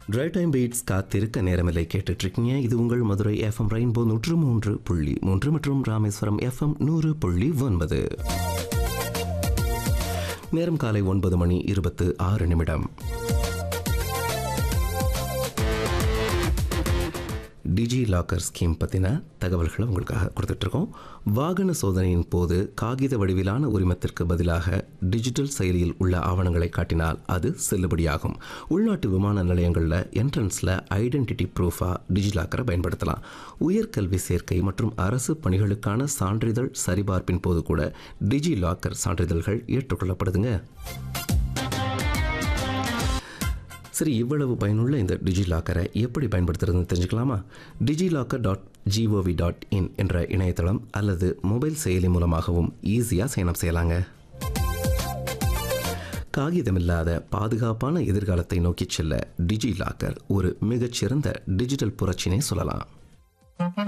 try time beats காத்திருக்க நேரமில்லை கேட்டுட்டு இருக்கீங்க இது உங்கள் மதுரை எஃப்எம் ரெயின்போ நூற்று மூன்று புள்ளி மூன்று மற்றும் ராமேஸ்வரம் எஃப்எம் நூறு புள்ளி ஒன்பது நேரம் காலை ஒன்பது மணி இருபத்து ஆறு நிமிடம் டிஜி லாக்கர் ஸ்கீம் பற்றின தகவல்களை உங்களுக்காக கொடுத்துட்ருக்கோம் வாகன சோதனையின் போது காகித வடிவிலான உரிமத்திற்கு பதிலாக டிஜிட்டல் செயலியில் உள்ள ஆவணங்களை காட்டினால் அது செல்லுபடியாகும் உள்நாட்டு விமான நிலையங்களில் என்ட்ரன்ஸில் ஐடென்டிட்டி ப்ரூஃபாக டிஜிலாக்கரை பயன்படுத்தலாம் உயர்கல்வி சேர்க்கை மற்றும் அரசு பணிகளுக்கான சான்றிதழ் சரிபார்ப்பின் போது கூட டிஜி லாக்கர் சான்றிதழ்கள் ஏற்றுக்கொள்ளப்படுதுங்க சரி இவ்வளவு பயனுள்ள இந்த டிஜிலாக்கரை எப்படி பயன்படுத்துறதுன்னு தெரிஞ்சுக்கலாமா DigiLocker dot G O V dot in என்ற இணையதளம் அல்லது மொபைல் செயலி மூலமாகவும் ஈஸியாக சைனப் செய்யலாங்க காகிதமில்லாத பாதுகாப்பான எதிர்காலத்தை நோக்கிச் செல்ல டிஜிலாக்கர் ஒரு மிகச்சிறந்த டிஜிட்டல் புரட்சினே சொல்லலாம்